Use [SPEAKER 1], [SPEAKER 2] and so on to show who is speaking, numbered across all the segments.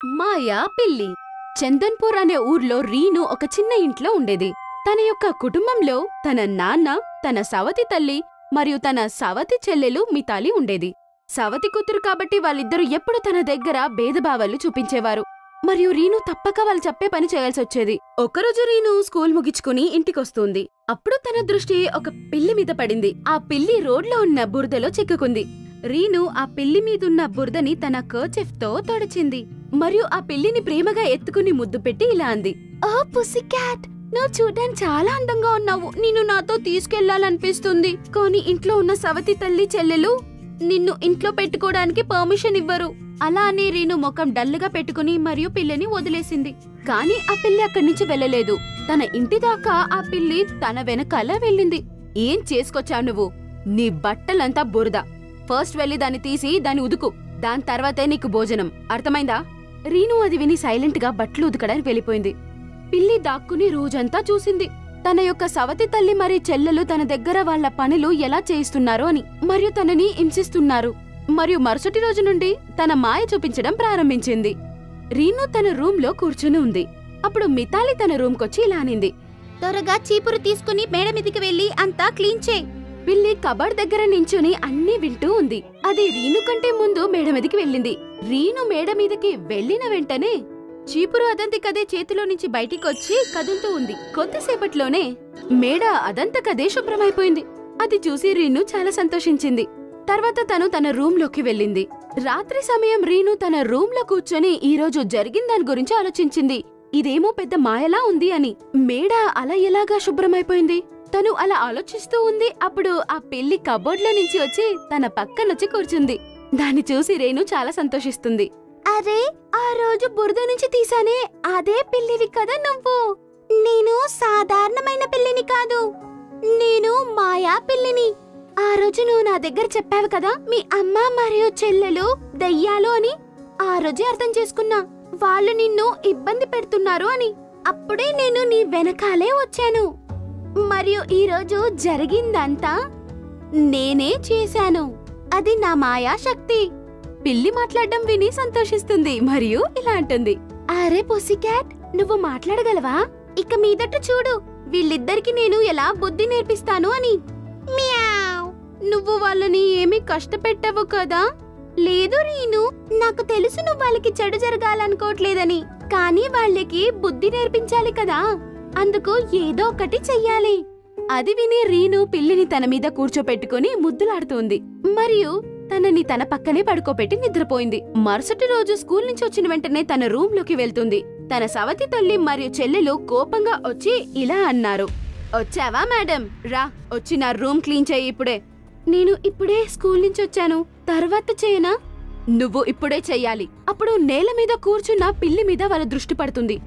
[SPEAKER 1] మాయా పిల్లి చందన్పూర్ అనే ఊర్లో రీను ఒక చిన్న ఇంట్లో ఉండేది తన యొక్క కుటుంబంలో తన నాన్న తన సవతి తల్లి మరియు తన సవతి చెల్లెలు మితాలి ఉండేది సవతి కూతురు కాబట్టి వాళ్ళిద్దరూ ఎప్పుడు తన దగ్గర భేదభావాలు చూపించేవారు మరియు రీను తప్పక వాళ్ళు చెప్పే పని చేయాల్సొచ్చేది ఒకరోజు రీను స్కూల్ ముగించుకుని ఇంటికొస్తుంది అప్పుడు తన దృష్టి ఒక పిల్లి మీద పడింది ఆ పిల్లి రోడ్లో ఉన్న బురదలో చిక్కుకుంది రీను ఆ పిల్లి మీదున్న బురదని తన కర్చెఫ్ తో తొడిచింది మరియు ఆ పిల్లిని ప్రేమగా ఎత్తుకుని ముద్దు పెట్టి ఇలా అంది ఓ పుసి క్యాట్ నువ్వు చూడ్డానికి చాలా అందంగా ఉన్నావు నిన్ను నాతో తీసుకెళ్లాలనిపిస్తుంది కానీ ఇంట్లో ఉన్న సవతి తల్లి చెల్లెలు నిన్ను ఇంట్లో పెట్టుకోవడానికి పర్మిషన్ ఇవ్వరు అలా అని రీను ముఖం డల్లుగా పెట్టుకుని మరియు పిల్లిని వదిలేసింది కానీ ఆ పిల్లి అక్కడి నుంచి వెళ్ళలేదు తన ఇంటి దాకా ఆ పిల్లి తన వెనకాల వెళ్ళింది ఏం చేసుకొచ్చావు నువ్వు నీ బట్టలంతా బురద ఫస్ట్ వెళ్ళి దాన్ని తీసి దాన్ని ఉదుకు దాని తర్వాతే నీకు భోజనం అర్థమైందా రీను అది విని సైలెంట్ గా బట్టలు ఉతకడానికి వెళ్ళిపోయింది పిల్లి దాక్కుని రోజంతా చూసింది తన యొక్క సవతి తల్లి మరి చెల్లెలు తన దగ్గర వాళ్ళ పనులు ఎలా చేయిస్తున్నారో అని మరియు తనని హింసిస్తున్నారు మరియు మరుసటి రోజు నుండి తన మాయ చూపించడం ప్రారంభించింది రీను తన రూమ్ లో కూర్చుని ఉంది అప్పుడు మితాలి తన రూమ్ కొచ్చి ఇలా అనింది త్వరగా చీపురు తీసుకుని మేడ మీదికి వెళ్లి అంతా క్లీన్ చేయి పిల్లి కబడ్ దగ్గర నించుని అన్నీ వింటూ ఉంది అది రీను కంటే ముందు మేడ మీదకి వెళ్ళింది రీను మేడ మీదకి వెళ్ళిన వెంటనే చీపురు అదంతికదే చేతిలో నుంచి బయటికొచ్చి కదులుతూ ఉంది కొద్దిసేపట్లోనే మేడ అదంతకదే శుభ్రమైపోయింది అది చూసి రీను చాలా సంతోషించింది తర్వాత తను తన రూమ్ లోకి వెళ్ళింది రాత్రి సమయం రీను తన రూమ్ లో కూర్చొని ఈ రోజు జరిగిన దాని గురించి ఆలోచించింది ఇదేమో పెద్ద మాయలా ఉంది అని మేడ అలా ఎలాగా శుభ్రమైపోయింది తను అలా ఆలోచిస్తూ ఉంది అప్పుడు ఆ పిల్లి కబోర్డ్ లో నుంచి వచ్చి తన పక్కనొచ్చి కూర్చుంది దాన్ని చూసి రేణు చాలా సంతోషిస్తుంది అరే ఆ రోజు బురద నుంచి తీసానే అదే పిల్లివి కదా నువ్వు నేను సాధారణమైన పిల్లిని కాదు నేను మాయా పిల్లిని ఆ రోజు నువ్వు నా దగ్గర చెప్పావు కదా మీ అమ్మ మరియు చెల్లెలు దయ్యాలు అని ఆ రోజే అర్థం చేసుకున్నా వాళ్ళు నిన్ను ఇబ్బంది పెడుతున్నారు అని అప్పుడే నేను నీ వెనకాలే వచ్చాను మరియు ఈ రోజు జరిగిందంతా నేనే చేశాను అది నా మాయా శక్తి పిల్లి మాట్లాడడం విని సంతోషిస్తుంది మరియు ఇలా అంటుంది అరే క్యాట్ నువ్వు మాట్లాడగలవా ఇక మీదట చూడు వీళ్ళిద్దరికి నేను ఎలా బుద్ధి నేర్పిస్తాను అని మ్యావ్ నువ్వు వాళ్ళని ఏమీ కష్టపెట్టవు కదా లేదు రీను నాకు తెలుసు నువ్వు వాళ్ళకి చెడు జరగాలనుకోవట్లేదని కానీ వాళ్ళకి బుద్ధి నేర్పించాలి కదా అందుకు ఏదో ఒకటి చెయ్యాలి అది విని రీను పిల్లిని తన మీద కూర్చోపెట్టుకుని ముద్దులాడుతోంది మరియు తనని తన పక్కనే పడుకోబెట్టి నిద్రపోయింది మరుసటి రోజు స్కూల్ నుంచి వచ్చిన వెంటనే తన రూమ్ లోకి వెళ్తుంది తన సవతి తల్లి మరియు చెల్లెలు కోపంగా వచ్చి ఇలా అన్నారు వచ్చావా మేడం రా వచ్చి నా రూమ్ క్లీన్ చేయి ఇప్పుడే నేను ఇప్పుడే స్కూల్ నుంచి వచ్చాను తర్వాత చేయనా నువ్వు ఇప్పుడే చెయ్యాలి అప్పుడు నేల మీద కూర్చున్న పిల్లి మీద వాళ్ళ దృష్టి పడుతుంది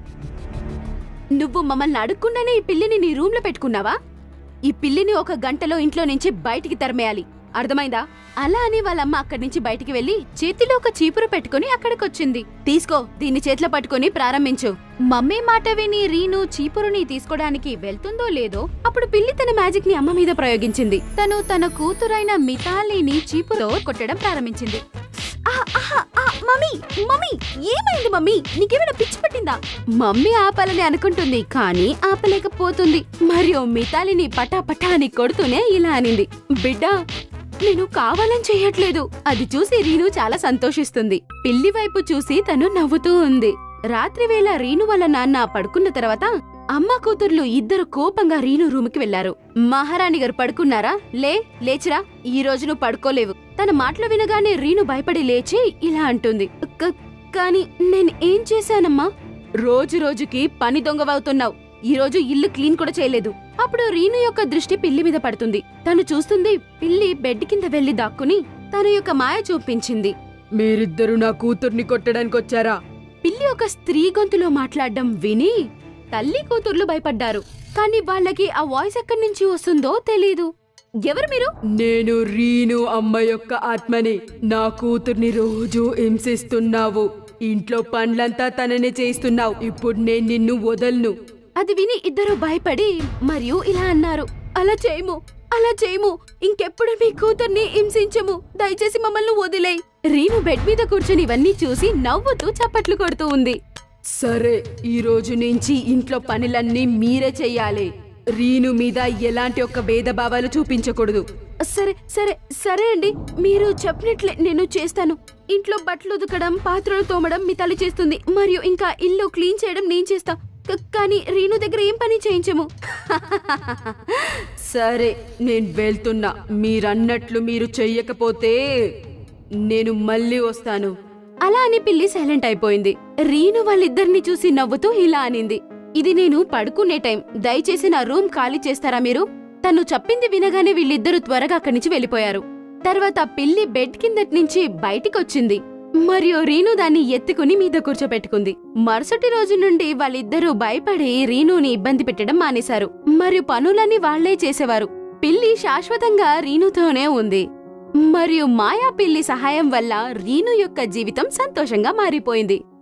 [SPEAKER 1] నువ్వు మమ్మల్ని అడుక్కుండానే ఈ పిల్లిని నీ రూమ్ లో పెట్టుకున్నావా ఈ పిల్లిని ఒక గంటలో ఇంట్లో నుంచి బయటికి తరిమేయాలి అర్థమైందా అలా అని వాళ్ళమ్మ అక్కడి నుంచి బయటికి వెళ్లి చేతిలో ఒక చీపురు పెట్టుకుని అక్కడికొచ్చింది తీసుకో దీన్ని చేతిలో పట్టుకుని ప్రారంభించు మమ్మీ మాట విని రీను చీపురుని తీసుకోవడానికి వెళ్తుందో లేదో అప్పుడు పిల్లి తన మ్యాజిక్ ని అమ్మ మీద ప్రయోగించింది తను తన కూతురైన మితాలిని చీపురుతో కొట్టడం ప్రారంభించింది ఆ, ఆహా, ఆ, మమ్మీ మమ్మీ ఏమైంది మమ్మీ నీకేమైనా పిచ్చి పట్టిందా మమ్మీ ఆపాలని అనుకుంటుంది కానీ ఆపలేకపోతుంది మరియు మితాలిని పటా పటా అని కొడుతూనే ఇలా అనింది బిడ్డా నేను కావాలని చెయ్యట్లేదు అది చూసి రీను చాలా సంతోషిస్తుంది పిల్లి వైపు చూసి తను నవ్వుతూ ఉంది రాత్రి వేళ రీను వాళ్ళ నాన్న పడుకున్న తర్వాత అమ్మ కూతుర్లు ఇద్దరు కోపంగా రీను రూముకి వెళ్లారు మహారాణి గారు పడుకున్నారా లే లేచిరా ఈ రోజు నువ్వు పడుకోలేవు తన మాటలు వినగానే రీను భయపడి లేచి ఇలా అంటుంది "క- కానీ నేను ఏం చేశానమ్మా రోజు రోజుకి పని దొంగవవుతున్నావు ఈ రోజు ఇల్లు క్లీన్ కూడా చేయలేదు అప్పుడు రీను యొక్క దృష్టి పిల్లి మీద పడుతుంది తను చూస్తుంది పిల్లి బెడ్ కింద వెళ్లి దాక్కుని తన యొక్క మాయ చూపించింది
[SPEAKER 2] మీరిద్దరు నా కూతుర్ని కొట్టడానికి వచ్చారా
[SPEAKER 1] పిల్లి ఒక స్త్రీ గొంతులో మాట్లాడడం విని తల్లి కూతుర్లు భయపడ్డారు కానీ వాళ్ళకి ఆ వాయిస్ ఎక్కడి నుంచి వస్తుందో తెలీదు ఎవరు మీరు
[SPEAKER 2] నేను రీను అమ్మ యొక్క ఆత్మని నా కూతుర్ని రోజు హింసిస్తున్నావు ఇంట్లో పనులంతా తననే చేస్తున్నావు ఇప్పుడు నేను నిన్ను వదలను
[SPEAKER 1] అది విని ఇద్దరు భయపడి మరియు ఇలా అన్నారు అలా చేయము అలా చేయము ఇంకెప్పుడు మీ కూతుర్ని హింసించము దయచేసి మమ్మల్ని వదిలేయ్ రీను బెడ్ మీద కూర్చుని ఇవన్నీ చూసి నవ్వుతూ చప్పట్లు కొడుతూ ఉంది
[SPEAKER 2] సరే ఈ రోజు నుంచి ఇంట్లో పనులన్నీ మీరే చెయ్యాలి రీను మీద ఎలాంటి ఒక్క భేదభావాలు చూపించకూడదు
[SPEAKER 1] సరే సరే సరే అండి మీరు చెప్పినట్లే నేను చేస్తాను ఇంట్లో బట్టలు ఉతకడం పాత్రలు తోమడం మీ తల్లి చేస్తుంది మరియు ఇంకా ఇల్లు క్లీన్ చేయడం నేను చేస్తా క- కానీ రీను దగ్గర ఏం పని చేయించము
[SPEAKER 2] సరే నేను వెళ్తున్నా మీరన్నట్లు మీరు చెయ్యకపోతే నేను మళ్ళీ వస్తాను
[SPEAKER 1] అలా అని పిల్లి సైలెంట్ అయిపోయింది రీను వాళ్ళిద్దరిని చూసి నవ్వుతూ ఇలా అనింది ఇది నేను పడుకునే టైం దయచేసి నా రూమ్ ఖాళీ చేస్తారా మీరు తను చెప్పింది వినగానే వీళ్ళిద్దరూ త్వరగా అక్కడి నుంచి వెళ్ళిపోయారు తర్వాత పిల్లి బెడ్ కిందటి నుంచి బయటికొచ్చింది మరియు రీను దాన్ని ఎత్తుకుని మీద కూర్చోపెట్టుకుంది మరుసటి రోజు నుండి వాళ్ళిద్దరూ భయపడి రీనుని ఇబ్బంది పెట్టడం మానేశారు మరియు పనులన్నీ వాళ్లే చేసేవారు పిల్లి శాశ్వతంగా రీనుతోనే ఉంది మరియు మాయా పిల్లి సహాయం వల్ల రీను యొక్క జీవితం సంతోషంగా మారిపోయింది